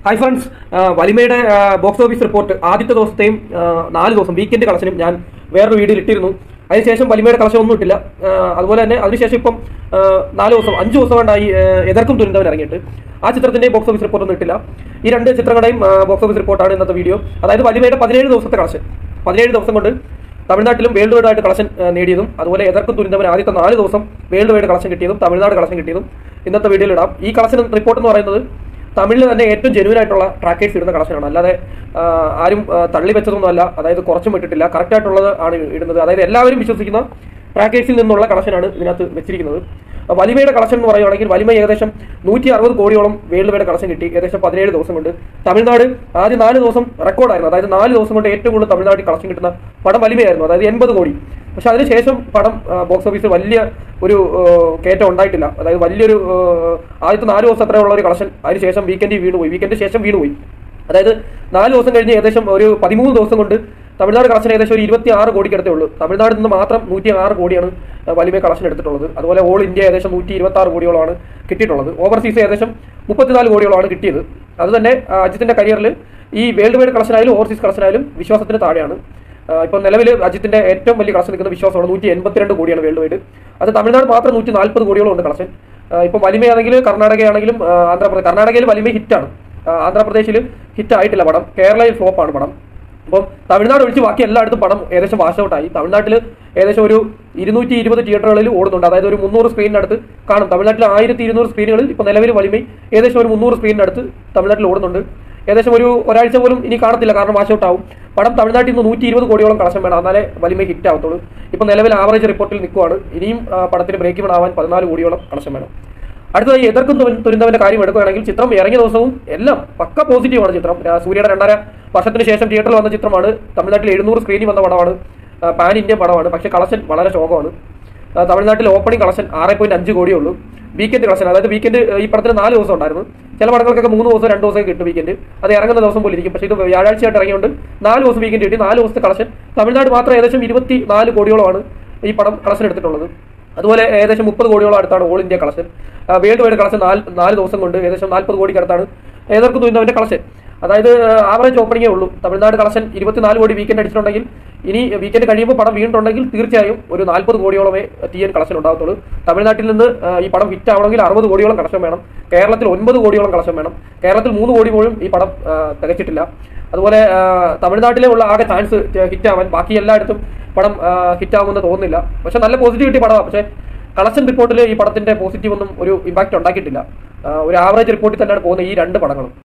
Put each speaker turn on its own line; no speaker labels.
hi friends വലിമയുടെ box office report ആദ്യത്തെ ദിവസത്തെയും ആ, നാല് ദിവസം വീക്കെൻഡ് കളക്ഷനും ഞാൻ വേറൊരു വീഡിയോയിൽ ഇട്ടിരുന്നു അതിനുശേഷം വലിമയുടെ കളക്ഷൻ ഒന്നും ഇട്ടില്ല ആ, അതുപോലെ തന്നെ അതിനുശേഷം ഇപ്പം ആ, നാല് ദിവസം അഞ്ച് ദിവസം കൊണ്ടായി ആ, എതിർക്കും തുരിന്തവൻ ഇറങ്ങിയിട്ട് ആ ചിത്രത്തിന്റെ ബോക്സ് ഓഫീസ് റിപ്പോർട്ട് ഒന്നും ഇട്ടില്ല ഈ രണ്ട് ചിത്രങ്ങളുടെയും ബോക്സ് ഓഫീസ് റിപ്പോർട്ടാണ് ഇന്നത്തെ വീഡിയോ അതായത് വലിമയുടെ പതിനേഴ് ദിവസത്തെ കളക്ഷൻ പതിനേഴ് ദിവസം കൊണ്ട് തമിഴ്നാട്ടിലും വേൾഡ് വൈഡ് ആയിട്ട് കളക്ഷൻ ആ, നേടിയതും അതുപോലെ എതിർക്കും തുരിന്തവൻ ആദ്യത്തെ നാല് ദിവസം വേൾഡ് വൈഡ് കളക്ഷൻ കിട്ടിയതും തമിഴ്നാട് കളക്ഷൻ കിട്ടിയതും ഇന്നത്തെ വീഡിയോയിൽ ഇടാം ഈ കളക്ഷൻ റിപ്പോർട്ട് എന്ന് പറയുന്നത് തമിഴിൽ തന്നെ ഏറ്റവും ജെനുവൻ ആയിട്ടുള്ള ട്രാക്കേഴ്സ് ഇടുന്ന കളക്ഷനാണ് അല്ലാതെ ആ, ആരും ആ, തള്ളി വെച്ചതൊന്നും അല്ല അതായത് കുറച്ചും ഇട്ടിട്ടില്ല കറക്റ്റ് ആയിട്ടുള്ളത് ആണ് ഇടുന്നത് അതായത് എല്ലാവരും വിശ്വസിക്കുന്ന ട്രാക്കേഴ്സിൽ നിന്നുള്ള കളക്ഷനാണ് ഇതിനകത്ത് വെച്ചിരിക്കുന്നത് ആ, വലിമയുടെ കളക്ഷൻ എന്ന് പറയുകയാണെങ്കിൽ വലിമ ഏകദേശം നൂറ്റി അറുപത് കോടിയോളം വേൾഡ് വൈഡ് കളക്ഷൻ കിട്ടി ഏകദേശം പതിനേഴ് ദിവസം കൊണ്ട് തമിഴ്നാട് ആദ്യം നാല് ദിവസം റെക്കോർഡായിരുന്നു അതായത് നാല് ദിവസം കൊണ്ട് ഏറ്റവും കൂടുതൽ തമിഴ്നാട്ടിൽ കളക്ഷൻ കിട്ടുന്ന പടം വലിമയായിരുന്നു അതായത് എൺപത് കോടി പക്ഷെ അതിനുശേഷം പടം ബോക്സ് ഓഫീസിൽ വലിയ ഒരു ആ, കയറ്റം ഉണ്ടായിട്ടില്ല അതായത് വലിയൊരു ആ, ആദ്യത്തെ നാല് ദിവസം അത്രയുള്ള ഒരു കളക്ഷൻ അതിനുശേഷം വീക്കെൻഡിൽ വീണുപോയി വീക്കെൻഡിന് ശേഷം വീണുപോയി അതായത് നാല് ദിവസം കഴിഞ്ഞ് ഏകദേശം ഒരു പതിമൂന്ന് ദിവസം കൊണ്ട് തമിഴ്നാട് കളക്ഷൻ ഏകദേശം ഒരു ഇരുപത്തി ആറ് കോടിക്കടുത്തേ ഉള്ളൂ തമിഴ്നാട് നിന്ന് മാത്രം നൂറ്റി ആറ് കോടിയാണ് ആ, വലിമ കളക്ഷൻ എടുത്തിട്ടുള്ളത് അതുപോലെ ഓൾ ഇന്ത്യ ഏകദേശം നൂറ്റി ഇരുപത്തി ആറ് കോടിയോളമാണ് കിട്ടിയിട്ടുള്ളത് ഓവർസീസ് ഏകദേശം മുപ്പത്തിനാല് കോടിയോളമാണ് കിട്ടിയത് അത് തന്നെ ആ, അജിത്തിന്റെ കരിയറിൽ ഈ വേൾഡ് വൈഡ് കളക്ഷൻ ആയാലും ഓവർസീസ് കളക്ഷൻ ആയാലും വിശ്വാസത്തിന് താഴെയാണ് ആ, ഇപ്പം നിലവിൽ അജിത്തിന്റെ ഏറ്റവും വലിയ കളക്ഷൻ നിൽക്കുന്ന വിശ്വാസമാണ് നൂറ്റി എൺപത്തിരണ്ട് കോടിയാണ് വേൾഡ് വൈഡ് അത് തമിഴ്നാട് മാത്രം നൂറ്റി നാൽപ്പത് കോടിയോളം ഉണ്ട് കളക്ഷൻ ഇപ്പം വലിമയാണെങ്കിലും കർണാടകയാണെങ്കിലും ആ, ആന്ധ്രാപ്രദേശ് കർണാടകയിൽ വലിമ ഹിറ്റാണ് ആന്ധ്രാപ്രദേശിൽ ഹിറ്റ് ആയിട്ടില്ല പടം കേരളയിൽ ഫ്ലോപ്പാണ് പടം അപ്പം തമിഴ്നാട് ഒഴിച്ച് ബാക്കി എല്ലായിടത്തും പടം ഏകദേശം വാഷ് ഔട്ടായി തമിഴ്നാട്ടിൽ ഏകദേശം ഒരു ഇരുന്നൂറ്റി ഇരുപത് തിയേറ്ററുകളിൽ ഓടുന്നുണ്ട് അതായത് ഒരു മുന്നൂറ് സ്ക്രീനിനടുത്ത് കാണും തമിഴ്നാട്ടിൽ ആയിരത്തി ഇരുന്നൂറ് സ്ക്രീനുകളിൽ ഇപ്പോൾ നിലവിൽ വലിമ ഏകദേശം ഒരു മുന്നൂറ് സ്ക്രീനിനടുത്ത് തമിഴ്നാട്ടിൽ ഓടുന്നുണ്ട് ഏകദേശം ഒരു ഒരാഴ്ച പോലും ഇനി കാണത്തില്ല കാരണം വാഷ് ഔട്ട് ആവും പടം തമിഴ്നാട്ടിൽ നിന്ന് നൂറ്റി ഇരുപത് കോടിയോളം കളക്ഷൻ വേണം എന്നാലേ വലിമ ഹിറ്റ് ആവത്തുള്ളൂ ഇപ്പോൾ നിലവിൽ ആവറേജ് റിപ്പോർട്ടിൽ നിൽക്കുവാണ് ഇനിയും ആ, പടത്തിന് ബ്രേക്ക് ഇവൺ ആവാൻ പതിനാല് കോടിയോളം കളക്ഷൻ വേണം അടുത്തതായി എതിർക്കും തുരി- തുരിന്തവന്റെ കാര്യം എടുക്കുകയാണെങ്കിൽ ചിത്രം ഇറങ്ങിയ ദിവസവും എല്ലാം പക്ക പോസിറ്റീവാണ് ചിത്രം ആ, സൂര്യയുടെ രണ്ടര വർഷത്തിന് ശേഷം തിയേറ്ററിൽ വന്ന ചിത്രമാണ് തമിഴ്നാട്ടിൽ എഴുന്നൂറ് സ്ക്രീനിൽ വന്ന പടമാണ് ആ, പാൻ ഇന്ത്യൻ പടമാണ് പക്ഷേ കളക്ഷൻ വളരെ ശോകമാണ് ആ, തമിഴ്നാട്ടിൽ ഓപ്പണിംഗ് കളക്ഷൻ ആറ് പോയിന്റ് അഞ്ച് കോടിയേ ഉള്ളൂ വീക്കെൻഡ് കളക്ഷൻ അതായത് വീക്കെൻഡ് ഈ പടത്തിന് നാല് ദിവസം ഉണ്ടായിരുന്നു ചില പടങ്ങൾക്കൊക്കെ മൂന്ന് ദിവസം രണ്ട് ദിവസം കിട്ടും വീക്കെൻഡ് അത് ഇറങ്ങുന്ന ദിവസം പോലെ ഇരിക്കും പക്ഷേ ഇത് വ്യാഴാഴ്ചയായിട്ട് ഇറങ്ങിയുകൊണ്ട് നാല് ദിവസം വീക്കെൻഡ് കിട്ടി നാല് ദിവസത്തെ കളക്ഷൻ തമിഴ്നാട് മാത്രം ഏകദേശം ഇരുപത്തി നാല് കോടിയോളമാണ് ഈ പടം കളക്ഷൻ എടുത്തിട്ടുള്ളത് അതുപോലെ ഏകദേശം മുപ്പത് കോടിയോളം അടുത്താണ് all India collection world wide collection നാല് നാല് ദിവസം കൊണ്ട് ഏകദേശം നാൽപ്പത് കോടിക്ക് അടുത്താണ് ഏതൊക്കെ തുന്നവന്റെ കളക്ഷൻ അതായത് ആവറേജ് ഓപ്പണിങ്ങേ ഉള്ളൂ തമിഴ്നാട് കളക്ഷൻ ഇരുപത്തിനാല് കോടി വീക്കെൻഡ് അടിച്ചിട്ടുണ്ടെങ്കിൽ ഇനി വീക്കെൻഡ് കഴിയുമ്പോൾ പടം വീണിട്ടുണ്ടെങ്കിൽ തീർച്ചയായും ഒരു നാൽപ്പത് കോടിയോളമേ ടി എൻ കളക്ഷൻ ഉണ്ടാകത്തുള്ളൂ തമിഴ്നാട്ടിൽ നിന്ന് ആ, ഈ പടം ഹിറ്റ് ആവണമെങ്കിൽ അറുപത് കോടിയോളം കളക്ഷൻ വേണം കേരളത്തിൽ ഒൻപത് കോടിയോളം കളക്ഷൻ വേണം കേരളത്തിൽ മൂന്ന് കോടി പോലും ഈ പടം ആ, തികച്ചിട്ടില്ല അതുപോലെ ആ, തമിഴ്നാട്ടിലെ ഉള്ള ആകെ ചാൻസ് ഹിറ്റ് ആവാൻ ബാക്കി എല്ലായിടത്തും പടം ഹിറ്റ് ആവുമെന്ന് തോന്നുന്നില്ല പക്ഷെ നല്ല പോസിറ്റിവിറ്റി പടമാണ് പക്ഷേ കളക്ഷൻ റിപ്പോർട്ടിൽ ഈ പടത്തിന്റെ പോസിറ്റീവ് ഒന്നും ഒരു ഇമ്പാക്ട് ഉണ്ടാക്കിയിട്ടില്ല ആ, ഒരു ആവറേജ് റിപ്പോർട്ടിൽ തന്നെയാണ് പോകുന്ന ഈ രണ്ട് പടങ്ങളും